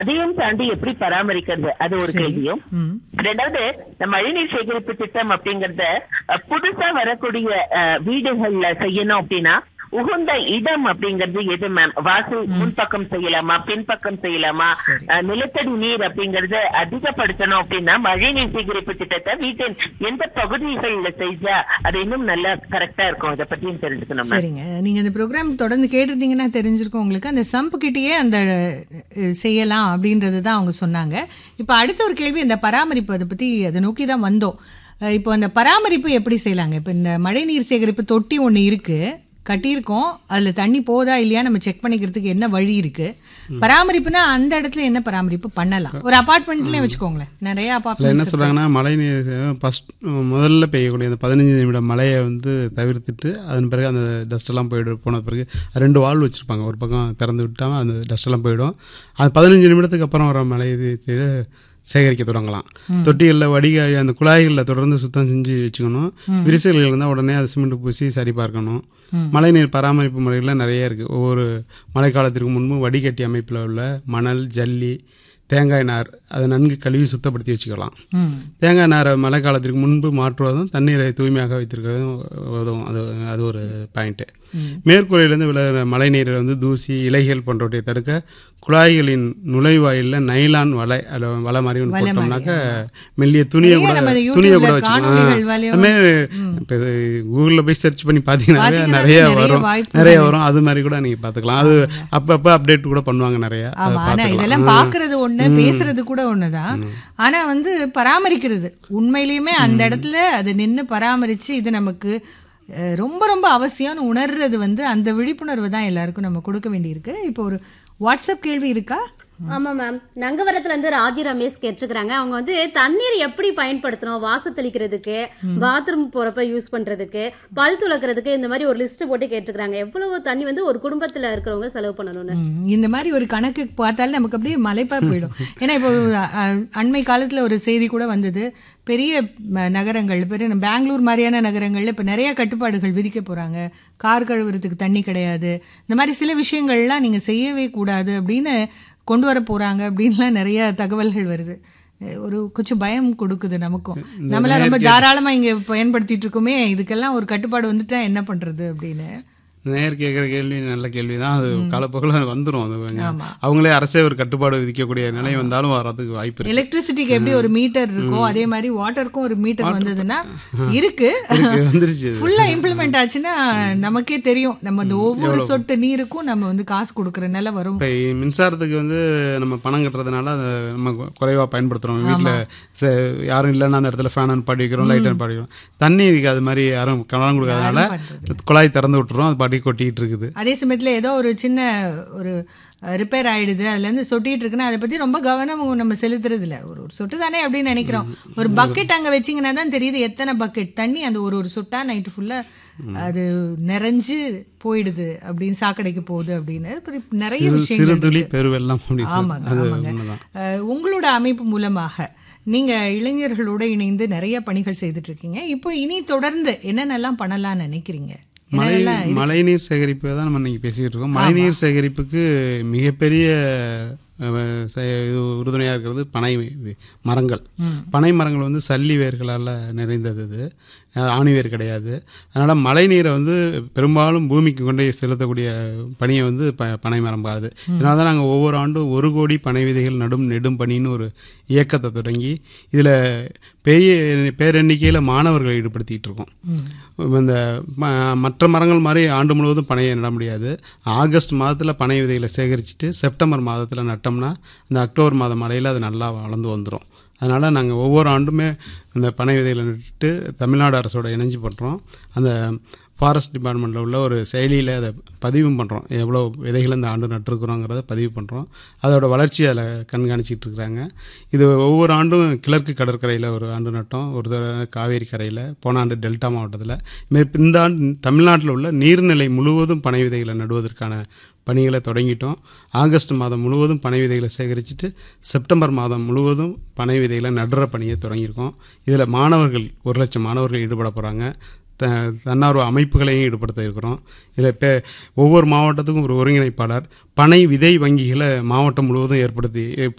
அதையும் தாண்டி எப்படி பராமரிக்கிறது அது ஒரு சரி. கேள்வியும் ம். ரெண்டாவது இந்த மழைநீர் சேகரிப்பு திட்டம் அப்படிங்கறத அஹ், புதுசா வரக்கூடிய அஹ், வீடுகள்ல செய்யணும் அப்படின்னா உகந்த இடம் அப்படிங்கிறது எது மேம் வாசல் முன்பக்கம் செய்யலாமா பின்பக்கம் செய்யலாமா சரி. அஹ், நிலத்தடி நீர் அப்படிங்கறத அதிகப்படுத்தணும் அப்படின்னா மழைநீர் சேகரிப்பு திட்டத்தை வீட்டின் எந்த பகுதிகள்ல செஞ்சா அது இன்னும் நல்லா கரெக்டா இருக்கும் அதை பத்தியும் தெரிஞ்சுக்கணும் மேம் சரிங்க நீங்க இந்த ப்ரோக்ராம் தொடர்ந்து கேட்டிருந்தீங்கன்னா தெரிஞ்சிருக்கும் உங்களுக்கு அந்த சம்பு கிட்டேயே அந்த அஹ், செய்யலாம் அப்படின்றது தான் அவங்க சொன்னாங்க இப்போ அடுத்த ஒரு கேள்வி இந்த பராமரிப்பு அதை பத்தி அதை நோக்கி தான் வந்தோம் அஹ், இப்போ அந்த பராமரிப்பு எப்படி செய்யலாங்க இப்போ இந்த மழைநீர் சேகரிப்பு தொட்டி ஒன்று இருக்கு கட்டியிருக்கோம் அதுல தண்ணி போதா இல்லையா நம்ம செக் பண்ணிக்கிறதுக்கு என்ன வழி இருக்கு பராமரிப்புனா அந்த இடத்துல என்ன பராமரிப்பு பண்ணலாம் ஒரு அபார்ட்மெண்ட்லயே வச்சுக்கோங்களேன் நிறைய அதில் என்ன அபார்ட்மெண்ட் சொல்கிறாங்கன்னா மழை நீர் ஃபஸ்ட் முதல்ல பெய்யக்கூடிய அந்த பதினஞ்சு நிமிடம் மழையை வந்து தவிர்த்துட்டு அதன் பிறகு அந்த டஸ்ட்டெல்லாம் போயிடும் போன பிறகு ரெண்டு வால் வச்சுருப்பாங்க ஒரு பக்கம் திறந்து விட்டாமல் அந்த டஸ்ட்டெல்லாம் போயிடும் அது பதினஞ்சு நிமிடத்துக்கு அப்புறம் வர மழை இது சேகரிக்க தொடங்கலாம் தொட்டிகளில் வடிகாய் அந்த குழாய்களில் தொடர்ந்து சுத்தம் செஞ்சு வச்சுக்கணும் விரிசல்கள் இருந்தால் உடனே அதை சிமெண்ட் பூசி சரி பார்க்கணும் மழைநீர் பராமரிப்பு முறைகள்லாம் நிறைய இருக்குது ஒவ்வொரு மழைக்காலத்திற்கு முன்பு வடிகட்டி அமைப்பில் உள்ள மணல் ஜல்லி தேங்காய் நார் அதை நன்கு கழுவி சுத்தப்படுத்தி வச்சுக்கலாம் ம் தேங்காய் நாரை மழை காலத்திற்கு முன்பு மாற்றுவதும் தண்ணீரை தூய்மையாக வைத்திருக்கிறதும் உதவும் அது அது ஒரு பாயிண்ட்டு மேற்கூரையிலேருந்து விழுகிற மழை நீரை வந்து தூசி இலைகள் போன்றவற்றை தடுக்க குழாய்களின் நுழைவாயிலில் நைலான் வலை அல்ல வலை மாதிரி ஒன்று வலை போட்டோம்னாக்க மெல்லிய துணியை நிறைய கூட நம்ம அதை துணியை கூட YouTubeல காணொளிகள் வழியா வச்சுக்கலாம் இப்போ கூகுளில் போய் சர்ச் பண்ணி பார்த்தீங்கன்னாவே பார்த்தீங்கன்னா நிறைய நிறைய வரும் வாய்ப்பு நிறைய வரும் அது மாதிரி கூட நீங்கள் பார்த்துக்கலாம் அது அப்பப்போ அப்டேட் கூட பண்ணுவாங்க நிறைய அதை ஆமா ஆனா இதெல்லாம் பார்த்துக்கலாம் பாக்குறது ஒண்ணு பேசுறது கூட ஒண்ணுதான் ஆனா வந்து பராமரிக்கிறது உண்மையிலுமே அந்த இடத்துல அது நின்னு பராமரிச்சு இது நமக்கு அஹ், ரொம்ப ரொம்ப அவசியம்னு உணர்றது வந்து அந்த விழிப்புணர்வு தான் எல்லாருக்கும் நம்ம கொடுக்க வேண்டியிருக்கு இப்போ ஒரு வாட்ஸ்அப் கேள்வி இருக்கா ஆமா மேம் நங்கவரத்துல இருந்து ராஜி ரமேஷ் கேட்டிருக்கிறாங்க அவங்க வந்து தண்ணீர் எப்படி பயன்படுத்தணும் வாச தெளிக்கிறதுக்கு பாத்ரூம் போறப்ப யூஸ் பண்றதுக்கு பல் துளக்குறதுக்கு இந்த மாதிரி ஒரு லிஸ்ட் போட்டு கேட்டிருக்கிறாங்க எவ்வளவு தண்ணி வந்து ஒரு குடும்பத்துல இருக்கிறவங்க செலவு பண்ணணும்னு ம், இந்த மாதிரி ஒரு கணக்கு பார்த்தாலும் நமக்கு அப்படியே மலைப்பா போயிடும் ஏன்னா இப்போ அஹ், அண்மை காலத்துல ஒரு செய்தி கூட வந்தது பெரிய ம, நகரங்கள் பெரிய பெங்களூர் மாதிரியான நகரங்கள்ல இப்போ நிறைய கட்டுப்பாடுகள் விதிக்க போறாங்க கார் கழுவுறதுக்கு தண்ணி கிடையாது இந்த மாதிரி சில விஷயங்கள்லாம் நீங்க செய்யவே கூடாது அப்படின்னு கொண்டு வர போறாங்க அப்படின்லாம் நிறைய தகவல்கள் வருது அஹ், ஒரு கொஞ்சம் பயம் கொடுக்குது நமக்கும் நம்மளாம் ரொம்ப தாராளமா இங்க பயன்படுத்திட்டு இருக்கோமே இதுக்கெல்லாம் ஒரு கட்டுப்பாடு வந்துட்டா என்ன பண்றது அப்படின்னு நேர் கேட்குற கேள்வி நல்ல கேள்வி தான் அது காலப்போக்கில் வந்துடும் அது கொஞ்சம் ஆமா. அவங்களே அரசே ஒரு கட்டுப்பாடு விதிக்கக்கூடிய நிலை வந்தாலும் வர்றதுக்கு வாய்ப்பு இருக்கு எலக்ட்ரிசிட்டிக்கு எப்படி ஒரு மீட்டர் இருக்கோ அதே மாதிரி வாட்டருக்கும் ஒரு மீட்டர் வந்ததுன்னா இருக்கு இருக்கு, வந்துருச்சு அது. ஃபுல்லா இம்ப்ளிமெண்ட் ஆச்சுன்னா நமக்கே தெரியும் நம்ம அந்த ஒவ்வொரு சொட்டு நீருக்கும் நம்ம வந்து காசு கொடுக்கற நிலை வரும் இப்போ மின்சாரத்துக்கு வந்து நம்ம பணம் கட்டுறதுனால அதை நம்ம குறைவாக பயன்படுத்துகிறோம் வீட்டில் யாரும் இல்லைன்னா அந்த இடத்துல ஃபேன் பாடி வைக்கிறோம் லைட் பாடி வைக்கிறோம் தண்ணிக்கு அது மாதிரி யாரும் கவனம் கொடுக்காதனால குழாய் திறந்து விட்டுறோம் அது பாடி கொட்டிக்கிட்டு இருக்குது அதே சமயத்துல ஏதோ ஒரு சின்ன ஒரு ரிப்பேர் ஆயிடுது அதுல இருந்து சொட்டிட்டு இருக்குன்னா அதை பத்தி ரொம்ப கவனம் நம்ம செலுத்துறது இல்ல ஒரு ஒரு சொட்டு தானே அப்படின்னு நினைக்கிறோம் ஒரு பக்கெட் அங்க வச்சீங்கன்னா தான் தெரியுது எத்தனை பக்கெட் தண்ணி அந்த ஒரு ஒரு சொட்டா நைட்டு ஃபுல்லா அது நிறைஞ்சு போயிடுது அப்படின்னு சாக்கடைக்கு போகுது அப்படின்னு இப்படி நிறைய சிறு விஷயங்கள் சிறு துளி இருக்கு. பெருவெல்லாம் அப்படின்னு ஆமாங்க அது ஆமாங்க உண்மைதான் அஹ், உங்களோட அமைப்பு மூலமாக நீங்க இளைஞர்களோட இணைந்து நிறைய பணிகள் செய்துட்டு இருக்கீங்க இப்போ இனி தொடர்ந்து என்னென்னலாம் பண்ணலாம்னு நினைக்கிறீங்க மழை என்னென்னலாம் மழைநீர் சேகரிப்பு தான் நம்ம இன்னைக்கு பேசிக்கிட்டு இருக்கோம் மழைநீர் சேகரிப்புக்கு மிகப்பெரிய அஹ், செ- இது உறுதுணையாக இருக்கிறது பனை வி- மரங்கள் பனை மரங்கள் வந்து சல்லி வேர்களால் நிறைந்தது இது அஹ், ஆணி வேர் கிடையாது அதனால் மழை நீரை வந்து பெரும்பாலும் பூமிக்கு கொண்டு போய் செலுத்தக்கூடிய பணியை வந்து ப பனை மரம் பாருது இதனால தான் நாங்கள் ஒவ்வொரு ஆண்டும் ஒரு கோடி பனை விதைகள் நடும் நெடும் பணின்னு ஒரு இயக்கத்தை தொடங்கி இதில் பெரிய பேரெண்ணிக்கையில் மாணவர்களை ஈடுபடுத்திக்கிட்டு இருக்கோம் இந்த ம- மற்ற மரங்கள் மாதிரி ஆண்டு முழுவதும் பனையை நட முடியாது ஆகஸ்ட் மாதத்தில் பனை விதைகளை சேகரிச்சுட்டு செப்டம்பர் மாதத்தில் நட்டோம்னா இந்த அக்டோபர் மாதம் மழையில் அது நல்லா வளர்ந்து வந்துடும் அதனால் நாங்கள் ஒவ்வொரு ஆண்டுமே இந்த பனை விதைகளை நட்டுட்டு தமிழ்நாடு அரசோட இணைஞ்சு பண்ணுறோம் அந்த ஃபாரஸ்ட் டிபார்ட்மெண்ட்டில் உள்ள ஒரு செயலியில் அதை பதிவும் பண்ணுறோம் எவ்வளோ விதைகளை இந்த ஆண்டு நட்டுருக்குறோங்கிறத பதிவு பண்ணுறோம் அதோட வளர்ச்சி அதில் கண்காணிச்சிட்டு இருக்கிறாங்க இது ஒவ்வொரு ஆண்டும் கிழக்கு கடற்கரையில் ஒரு ஆண்டு நட்டோம் ஒரு தடவை காவேரி கரையில் போன ஆண்டு டெல்டா மாவட்டத்தில் இதுமாரி இந்த ஆண்டு தமிழ்நாட்டில் உள்ள நீர்நிலை முழுவதும் பனை விதைகளை நடுவதற்கான பணிகளை தொடங்கிட்டோம் ஆகஸ்ட் மாதம் முழுவதும் பனை விதைகளை சேகரிச்சுட்டு செப்டம்பர் மாதம் முழுவதும் பனை விதைகளை நடுற பணியை தொடங்கியிருக்கோம் இதில் மாணவர்கள் ஒரு லட்சம் மாணவர்கள் ஈடுபட போகிறாங்க த தன்னார்வ அமைப்புகளையும் ஈடுபடுத்த இருக்கிறோம் இதில் இப்போ ஒவ்வொரு மாவட்டத்துக்கும் ஒரு ஒருங்கிணைப்பாளர் பனை விதை வங்கிகளை மாவட்டம் முழுவதும் ஏற்படுத்தி